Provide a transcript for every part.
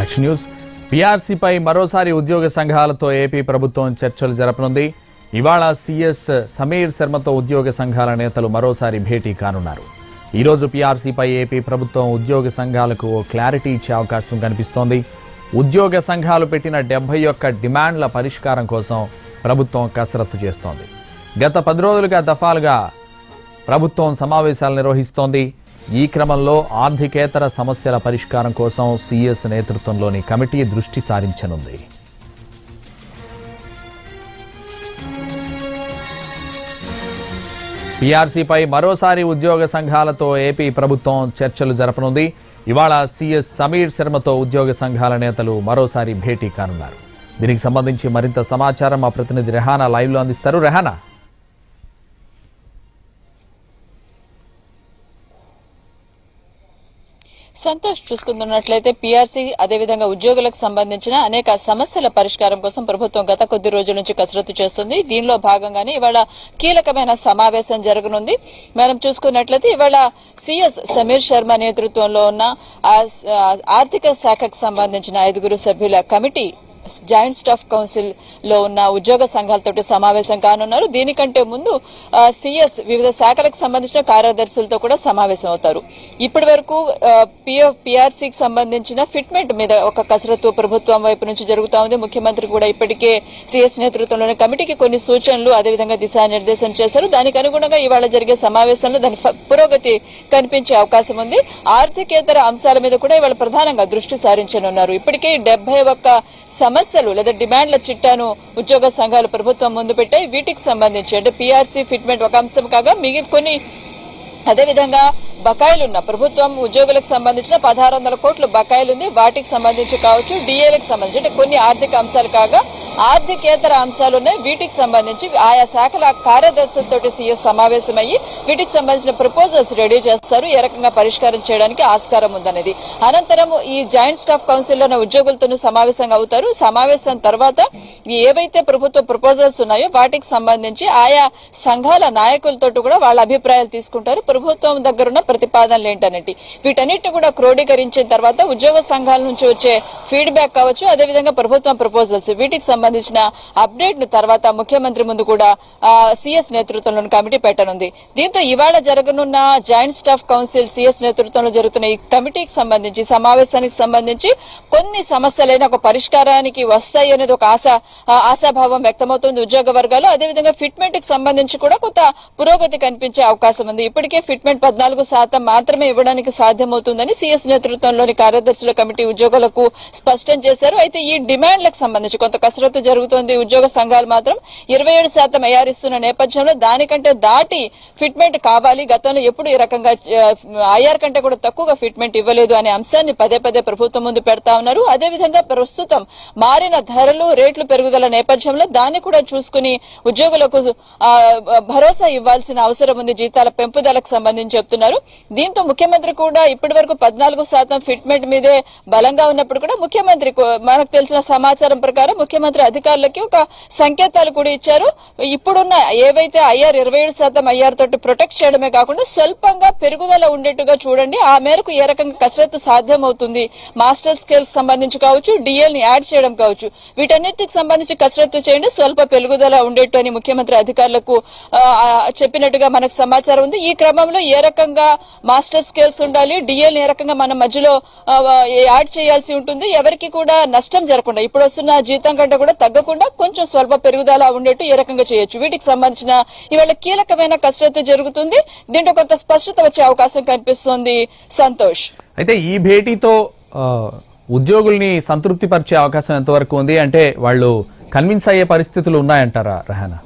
next news పీఆర్సీపై మరోసారి ఉద్యోగ సంఘాలతో ఏపీ ప్రభుత్వం చర్చలు జరపనుంది ఇవాళ సీఎస్ సమీర్ శర్మతో ఉద్యోగ సంఘాల నేతలు మరోసారి భేటీ కానున్నారు ఈరోజు పీఆర్సీపై ఏపీ ప్రభుత్వం ఉద్యోగ సంఘాలకు ఓ క్లారిటీ ఇచ్చే అవకాశం కనిపిస్తోంది ఉద్యోగ సంఘాలు పెట్టిన డెబ్బై ఒక్క డిమాండ్ల పరిష్కారం కోసం ప్రభుత్వం కసరత్తు చేస్తోంది గత పది రోజులుగా దఫాలుగా ప్రభుత్వం సమావేశాలు నిర్వహిస్తోంది ఈ క్రమంలో ఆర్థికేతర సమస్యల పరిష్కారం కోసం సీఎస్ నేతృత్వంలోని కమిటీ దృష్టి సారించనుంది పీఆర్సీపై మరోసారి ఉద్యోగ సంఘాలతో ఏపీ ప్రభుత్వం చర్చలు జరపనుంది ఇవాళ సీఎస్ సమీర్ శర్మతో ఉద్యోగ సంఘాల నేతలు మరోసారి భేటీ కానున్నారు దీనికి సంబంధించి మరింత సమాచారం మా ప్రతినిధి రెహానా లైవ్లో అందిస్తారు రెహానా సంతోష్ చూసుకుంటున్నట్లయితే పీఆర్సీ అదేవిధంగా ఉద్యోగులకు సంబంధించిన అనేక సమస్యల పరిష్కారం కోసం ప్రభుత్వం గత కొద్ది రోజుల నుంచి కసరత్తు చేస్తుంది దీనిలో భాగంగానే ఇవాళ కీలకమైన సమావేశం జరగనుంది మనం చూసుకున్నట్లయితే ఇవాళ సిఎస్ సమీర్ శర్మ నేతృత్వంలో ఉన్న ఆ స- ఆ ఆర్థిక శాఖకు సంబంధించిన ఐదుగురు సభ్యుల కమిటీ జాయింట్ స్టాఫ్ కౌన్సిల్ లో ఉన్న ఉద్యోగ సంఘాలతో సమావేశం కానున్నారు దీనికంటే ముందు సిఎస్ వివిధ శాఖలకు సంబంధించిన కార్యదర్శులతో కూడా సమావేశం అవుతారు ఇప్పటి వరకు పిఆర్సీకి సంబంధించిన ఫిట్మెంట్ మీద ఒక కసరత్తు ప్రభుత్వం వైపు నుంచి జరుగుతా ఉంది ముఖ్యమంత్రి కూడా ఇప్పటికే సిఎస్ నేతృత్వంలోని కమిటీకి కొన్ని సూచనలు అదేవిధంగా దిశానిర్దేశం చేశారు దానికి అనుగుణంగా ఇవాళ జరిగే సమావేశంలో దాని ఫ- పురోగతి కనిపించే అవకాశం ఉంది ఆర్థికేతర అంశాల మీద కూడా ఇవాళ ప్రధానంగా దృష్టి సారించనున్నారు ఇప్పటికే డెబ్బై ఒక్క సమస్యలు లేదా డిమాండ్ల చిట్టాను ఉద్యోగ సంఘాలు ప్రభుత్వం ముందు పెట్టాయి వీటికి సంబంధించి అంటే పీఆర్సీ ఫిట్మెంట్ ఒక అంశం కాగా మిగిలిన కొన్ని అదేవిధంగా బకాయిలు ఉన్న ప్రభుత్వం ఉద్యోగులకు సంబంధించిన పదహారు వందల కోట్లు బకాయిలు ఉంది వాటికి సంబంధించి కావచ్చు డిఏలకు సంబంధించి అంటే కొన్ని ఆర్థిక అంశాలు కాగా ఆర్థికేతర అంశాలు ఉన్నాయి వీటికి సంబంధించి ఆయా శాఖల కార్యదర్శులతో సీఎస్ సమావేశమయ్యి వీటికి సంబంధించిన ప్రపోజల్స్ రెడీ చేస్తారు ఏ రకంగా పరిష్కారం చేయడానికి ఆస్కారం ఉందనేది అనంతరం ఈ జాయింట్ స్టాఫ్ కౌన్సిల్ లో ఉద్యోగులతో సమావేశంగా అవుతారు సమావేశం తర్వాత ఈ ఏవైతే ప్రభుత్వ ప్రపోజల్స్ ఉన్నాయో వాటికి సంబంధించి ఆయా సంఘాల నాయకులతో కూడా వాళ్ళ అభిప్రాయాలు తీసుకుంటారు ప్రభుత్వం దగ్గర ఉన్న ప్రతిపాదనలు ఏంటనేటి వీటన్నిటిని కూడా క్రోడీకరించిన తర్వాత ఉద్యోగ సంఘాల నుంచి వచ్చే ఫీడ్బ్యాక్ కావచ్చు అదేవిధంగా ప్రభుత్వం ప్రపోజల్స్ వీటికి సంబంధించిన అప్డేట్ ను తర్వాత ముఖ్యమంత్రి ముందు కూడా సిఎస్ నేతృత్వంలోని కమిటీ పెట్టనుంది దీంతో ఇవాళ జరగనున్న జాయింట్ స్టాఫ్ కౌన్సిల్ సిఎస్ నేతృత్వంలో జరుగుతున్న ఈ కమిటీకి సంబంధించి సమావేశానికి సంబంధించి కొన్ని సమస్యలైన ఒక పరిష్కారానికి వస్తాయి అనేది ఒక ఆశ ఆ, ఆశాభావం వ్యక్తమవుతుంది ఉద్యోగ వర్గాలు అదేవిధంగా ఫిట్మెంట్ కి సంబంధించి కూడా కొంత పురోగతి కనిపించే అవకాశం ఉంది ఇప్పటికే ఫిట్మెంట్ పద్నాలుగు శాతం మాత్రమే ఇవ్వడానికి సాధ్యమవుతుందని సిఎస్ నేతృత్వంలోని కార్యదర్శుల కమిటీ ఉద్యోగులకు స్పష్టం చేశారు అయితే ఈ డిమాండ్లకు సంబంధించి కొంత కసరత్తు జరుగుతోంది ఉద్యోగ సంఘాలు మాత్రం ఇరవై ఏడు శాతం అయ్యారిస్తున్న నేపథ్యంలో దానికంటే దాటి ఫిట్మెంట్ కావాలి గతంలో ఎప్పుడు ఈ రకంగా ఐఆర్ కంటే కూడా తక్కువగా ఫిట్మెంట్ ఇవ్వలేదు అనే అంశాన్ని పదే పదే ప్రభుత్వం ముందు పెడతా ఉన్నారు అదేవిధంగా ప్రస్తుతం మారిన ధరలు రేట్లు పెరుగుదల నేపథ్యంలో దాన్ని కూడా చూసుకుని ఉద్యోగులకు ఆ, భరోసా ఇవ్వాల్సిన అవసరం ఉంది జీతాల పెంపుదలకు సంబంధించి చెప్తున్నారు దీంతో ముఖ్యమంత్రి కూడా ఇప్పటి వరకు పద్నాలుగు శాతం ఫిట్మెంట్ మీదే బలంగా ఉన్నప్పుడు కూడా ముఖ్యమంత్రి కో- మనకు తెలిసిన సమాచారం ప్రకారం ముఖ్యమంత్రి అధికారులకి ఒక సంకేతాలు కూడా ఇచ్చారు ఇప్పుడున్న ఏవైతే ఐఆర్ ఇరవై ఏడు శాతం ఐఆర్ తోటి ప్రొటెక్ట్ చేయడమే కాకుండా స్వల్పంగా పెరుగుదల ఉండేట్టుగా చూడండి ఆ మేరకు ఏ రకంగా కసరత్తు సాధ్యం అవుతుంది మాస్టర్ స్కేల్స్ సంబంధించి కావచ్చు డిఎల్ ని యాడ్ చేయడం కావచ్చు వీటన్నిటికి సంబంధించి కసరత్తు చేయండి స్వల్ప పెరుగుదల ఉండేట్టు అని ముఖ్యమంత్రి అధికారులకు ఆ, ఆ, చెప్పినట్టుగా మనకు సమాచారం ఉంది ఈ క్రమంలో ఏ రకంగా మాస్టర్ స్కేల్స్ ఉండాలి డిఎల్ ఏ రకంగా మన మధ్యలో ఆ, ఆ, యాడ్ చేయాల్సి ఉంటుంది ఎవరికి కూడా నష్టం జరగకుండా ఇప్పుడు వస్తున్న జీతం కంటే కూడా తగ్గకుండా కొంచెం స్వల్ప పెరుగుదల ఉండేట్టు ఏ రకంగా చేయొచ్చు వీటికి సంబంధించిన ఇవాళ కీలకమైన కసరత్తు జరుగుతుంది దీంట్లో కొంత స్పష్టత వచ్చే అవకాశం కనిపిస్తోంది సంతోష్ అయితే ఈ భేటీతో ఆ, ఉద్యోగుల్ని సంతృప్తి పరిచే అవకాశం ఎంతవరకు ఉంది అంటే వాళ్ళు కన్విన్స్ అయ్యే పరిస్థితులు ఉన్నాయంటారా రహానా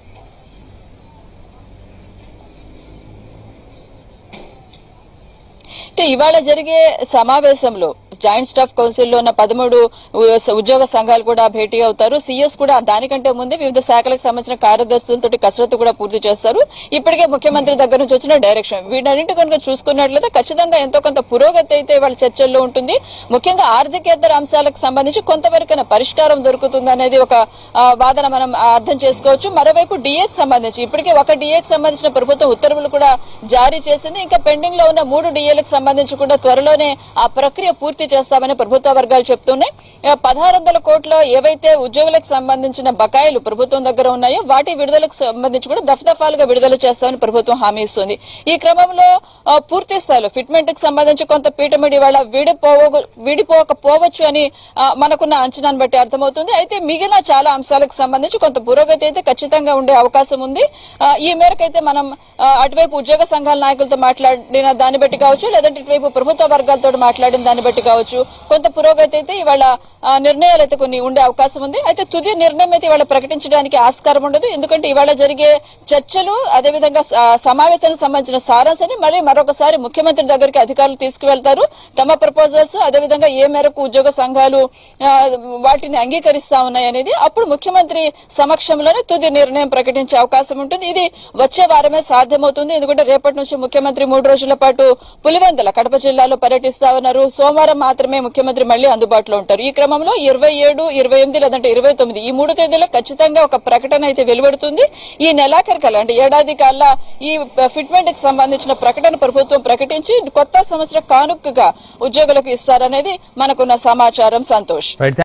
అంటే ఇవాళ జరిగే సమావేశంలో జాయింట్ స్టాఫ్ కౌన్సిల్ లో ఉన్న పదమూడు ఉ- ఉద్యోగ సంఘాలు కూడా భేటీ అవుతారు సీఎస్ కూడా దానికంటే ముందే వివిధ శాఖలకు సంబంధించిన కార్యదర్శులతో కసరత్తు కూడా పూర్తి చేస్తారు ఇప్పటికే ముఖ్యమంత్రి దగ్గర నుంచి వచ్చిన డైరెక్షన్ వీటన్నింటి కనుక చూసుకున్నట్లయితే ఖచ్చితంగా ఎంతో కొంత పురోగతి అయితే వాళ్ళ చర్చల్లో ఉంటుంది ముఖ్యంగా ఆర్థికేతర అంశాలకు సంబంధించి కొంతవరకైనా పరిష్కారం దొరుకుతుంది అనేది ఒక ఆ, వాదన మనం ఆ, అర్థం చేసుకోవచ్చు మరోవైపు డిఏకి సంబంధించి ఇప్పటికే ఒక డిఏకి సంబంధించిన ప్రభుత్వం ఉత్తర్వులు కూడా జారీ చేసింది ఇంకా పెండింగ్ లో ఉన్న మూడు డిఏలకు సంబంధించి కూడా త్వరలోనే ఆ ప్రక్రియ పూర్తి పూర్తి చేస్తామని ప్రభుత్వ వర్గాలు చెప్తున్నాయి ఆ, పదహారు వందల కోట్ల ఏవైతే ఉద్యోగులకు సంబంధించిన బకాయిలు ప్రభుత్వం దగ్గర ఉన్నాయో వాటి విడుదలకు సంబంధించి కూడా దఫదఫాలుగా విడుదల చేస్తామని ప్రభుత్వం హామీ ఇస్తుంది ఈ క్రమంలో ఆ, పూర్తి స్థాయిలో ఫిట్మెంట్ కి సంబంధించి కొంత పీఠమిడి వాళ్ళ విడిపోవ విడిపోకపోవచ్చు అని ఆ, మనకున్న అంచనాను బట్టి అర్థమవుతుంది అయితే మిగిలిన చాలా అంశాలకు సంబంధించి కొంత పురోగతి అయితే ఖచ్చితంగా ఉండే అవకాశం ఉంది ఆ, ఈ మేరకు అయితే మనం ఆ, అటువైపు ఉద్యోగ సంఘాల నాయకులతో మాట్లాడిన దాన్ని బట్టి కావచ్చు లేదంటే ఇటువైపు ప్రభుత్వ వర్గాలతో మాట్లాడిన దాన్ని బట్టి కావచ్చు కొంత పురోగతి అయితే ఇవాళ ఆ, నిర్ణయాలు అయితే కొన్ని ఉండే అవకాశం ఉంది అయితే తుది నిర్ణయం అయితే ఇవాళ ప్రకటించడానికి ఆస్కారం ఉండదు ఎందుకంటే ఇవాళ జరిగే చర్చలు అదేవిధంగా స- సమావేశానికి సంబంధించిన సారాంశాన్ని మళ్ళీ మరొకసారి ముఖ్యమంత్రి దగ్గరికి అధికారులు తీసుకువెళ్తారు తమ ప్రపోజల్స్ అదేవిధంగా ఏ మేరకు ఉద్యోగ సంఘాలు ఆ, వాటిని అంగీకరిస్తా ఉన్నాయి అనేది అప్పుడు ముఖ్యమంత్రి సమక్షంలోనే తుది నిర్ణయం ప్రకటించే అవకాశం ఉంటుంది ఇది వచ్చే వారమే సాధ్యమవుతుంది ఎందుకంటే రేపటి నుంచి ముఖ్యమంత్రి మూడు రోజుల పాటు పులివెందల కడప జిల్లాలో పర్యటిస్తా ఉన్నారు సోమవారం మాత్రమే ముఖ్యమంత్రి మళ్ళీ అందుబాటులో ఉంటారు ఈ క్రమంలో ఇరవై ఏడు ఇరవై ఎనిమిది లేదంటే ఇరవై తొమ్మిది ఈ మూడు తేదీలో ఖచ్చితంగా ఒక ప్రకటన అయితే వెలువడుతుంది ఈ నెలాఖరు కల్లా అంటే ఏడాది కల్లా ఈ ఫిట్మెంట్ కి సంబంధించిన ప్రకటన ప్రభుత్వం ప్రకటించి కొత్త సంవత్సర కానుకగా ఉద్యోగులకు ఇస్తారనేది మనకున్న సమాచారం సంతోష్ రైట్